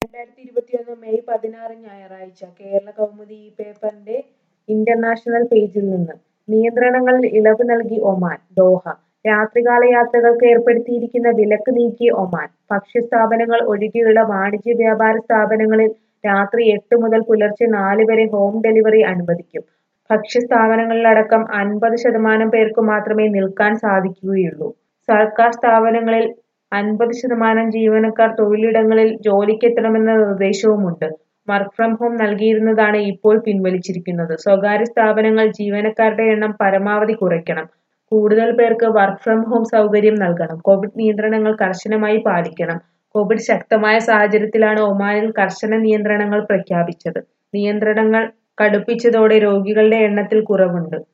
രണ്ടായിരത്തി ഇരുപത്തിയൊന്ന് മെയ് പതിനാറ് ഞായറാഴ്ച കേരള കൗമുദി ഈ പേപ്പറിന്റെ ഇന്റർനാഷണൽ പേജിൽ നിന്ന് നിയന്ത്രണങ്ങളിൽ ഇളവ് നൽകി ഒമാൻ ദോഹ രാത്രികാല യാത്രകൾക്ക് ഏർപ്പെടുത്തിയിരിക്കുന്ന വിലക്ക് നീക്കി ഒമാൻ ഭക്ഷ്യസ്ഥാപനങ്ങൾ ഒഴികെയുള്ള വാണിജ്യ വ്യാപാര സ്ഥാപനങ്ങളിൽ രാത്രി എട്ട് മുതൽ പുലർച്ചെ നാല് വരെ ഹോം ഡെലിവറി അനുവദിക്കും ഭക്ഷ്യസ്ഥാപനങ്ങളിലടക്കം അൻപത് ശതമാനം പേർക്ക് മാത്രമേ നിൽക്കാൻ സാധിക്കുകയുള്ളൂ സർക്കാർ സ്ഥാപനങ്ങളിൽ അൻപത് ശതമാനം ജീവനക്കാർ തൊഴിലിടങ്ങളിൽ ജോലിക്കെത്തണമെന്ന നിർദ്ദേശവുമുണ്ട് വർക്ക് ഫ്രം ഹോം നൽകിയിരുന്നതാണ് ഇപ്പോൾ പിൻവലിച്ചിരിക്കുന്നത് സ്വകാര്യ സ്ഥാപനങ്ങൾ ജീവനക്കാരുടെ എണ്ണം പരമാവധി കുറയ്ക്കണം കൂടുതൽ പേർക്ക് വർക്ക് ഫ്രം ഹോം സൗകര്യം നൽകണം കോവിഡ് നിയന്ത്രണങ്ങൾ കർശനമായി പാലിക്കണം കോവിഡ് ശക്തമായ സാഹചര്യത്തിലാണ് ഒമാനിൽ കർശന നിയന്ത്രണങ്ങൾ പ്രഖ്യാപിച്ചത് നിയന്ത്രണങ്ങൾ കടുപ്പിച്ചതോടെ രോഗികളുടെ എണ്ണത്തിൽ കുറവുണ്ട്